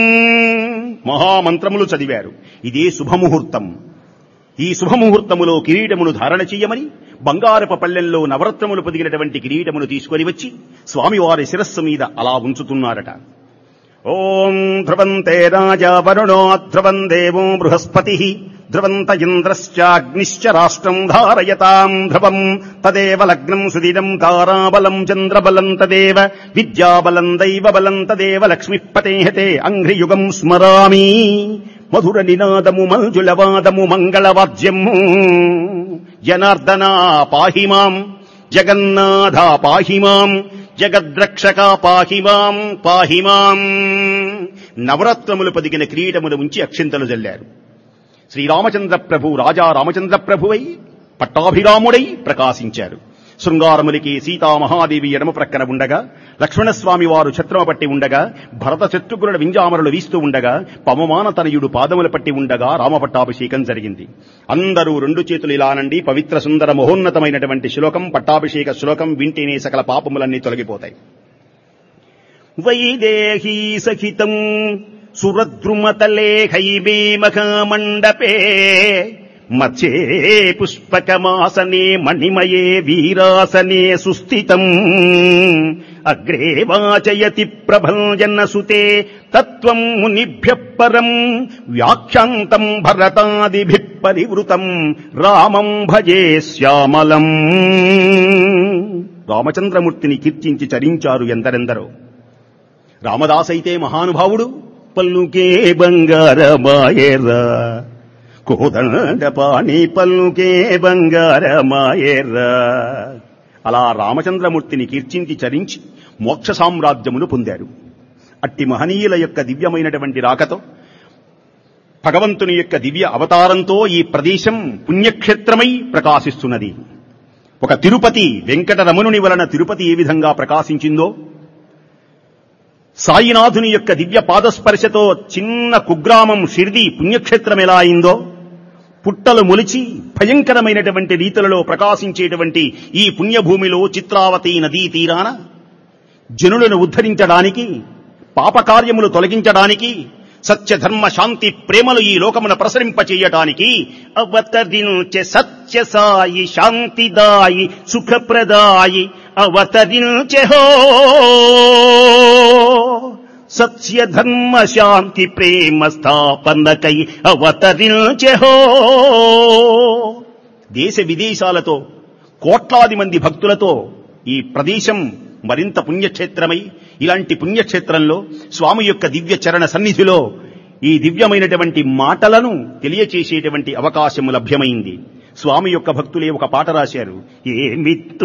మహామంత్రములు చదివారు ఇదే శుభముహూర్తం ఈ శుభముహూర్తములో కిరీటమును ధారణ చెయ్యమని బంగారప పల్లెల్లో నవరత్నములు పొదిగినటువంటి కిరీటమును తీసుకొని వచ్చి స్వామివారి శిరస్సు మీద అలా ఉంచుతున్నారట ఓం ధ్రువంతే రాజా వరుణో ధ్రువం దేవో బృహస్పతి ధ్రువంత ఇంద్రశ్చాగ్నిశ్చ రాష్ట్రం ధారయతాం ధ్రువం తదేవ లగ్నం సుదినం తారాబలం చంద్రబలం తదేవ విద్యాబలం దైవబలం తదేవ లక్ష్మీపతేహతే అంఘ్రియుగం స్మరామి మధుర నినాదము మంజులవాదము మంగళవాద్యము జనార్దన పాహిమాం జగన్నాథ పాహిమాం జగద్రక్షక పాహిమాం పాహిమాం నవరత్నములు పదిగిన కిరీటములు ఉంచి అక్షింతలు జల్లారు శ్రీరామచంద్ర ప్రభు రాజా రామచంద్ర ప్రభువై పట్టాభిరాముడై ప్రకాశించారు శృంగారములికి సీతామహాదేవి ఎడమ ప్రక్కన ఉండగా లక్ష్మణస్వామి వారు ఛత్రమ పట్టి ఉండగా భరత శత్రుఘ్నుల వింజామరులు వీస్తూ ఉండగా పవమాన తనయుడు పాదముల పట్టి ఉండగా రామపట్టాభిషేకం జరిగింది అందరూ రెండు చేతులు ఇలానండి పవిత్ర సుందర మహోన్నతమైనటువంటి శ్లోకం పట్టాభిషేక శ్లోకం వింటేనే సకల పాపములన్నీ తొలగిపోతాయి వైదేహీ సహితం సురద్రుమతలే హైవే మహామండపే మధ్యే పుష్పకమాసనే మణిమయే వీరాసనే సుస్థితం అగ్రే వాచయతి ప్రభంజన సుతే తత్వం మునిభ్య పరం వ్యాఖ్యాంతం భరతాదిభి పరివృతం రామం భజే శ్యామలం రామచంద్రమూర్తిని కీర్తించి చరించారు ఎందరెందరో రామదాసైతే మహానుభావుడు పల్లుకే బంగారమాయేరా కోదండపాణి పల్లుకే బంగారమాయేరా అలా రామచంద్రమూర్తిని కీర్తించి చరించి మోక్ష సామ్రాజ్యమును పొందారు అట్టి మహనీయుల యొక్క దివ్యమైనటువంటి రాకతో భగవంతుని యొక్క దివ్య అవతారంతో ఈ ప్రదేశం పుణ్యక్షేత్రమై ప్రకాశిస్తున్నది ఒక తిరుపతి వెంకటరమణుని వలన తిరుపతి ఏ విధంగా ప్రకాశించిందో సాయినాథుని యొక్క దివ్య పాదస్పర్శతో చిన్న కుగ్రామం షిర్ది పుణ్యక్షేత్రం ఎలా అయిందో పుట్టలు మొలిచి భయంకరమైనటువంటి రీతులలో ప్రకాశించేటువంటి ఈ పుణ్యభూమిలో చిత్రావతి నదీ తీరాన జనులను ఉద్ధరించడానికి పాపకార్యములు తొలగించడానికి సత్యధర్మ శాంతి ప్రేమలు ఈ లోకమున ప్రసరింపచేయటానికి అవతరించే సత్య సాయి శాంతిదాయి సుఖప్రదాయి అవతరించే హో సత్య ధర్మ శాంతి ప్రేమ స్థాపనకై అవతరించే హో దేశ విదేశాలతో కోట్లాది మంది భక్తులతో ఈ ప్రదేశం మరింత పుణ్యక్షేత్రమై ఇలాంటి పుణ్యక్షేత్రంలో స్వామి యొక్క దివ్య చరణ సన్నిధిలో ఈ దివ్యమైనటువంటి మాటలను తెలియచేసేటువంటి అవకాశం లభ్యమైంది స్వామి యొక్క భక్తులే ఒక పాట రాశారు ఏమిత్తు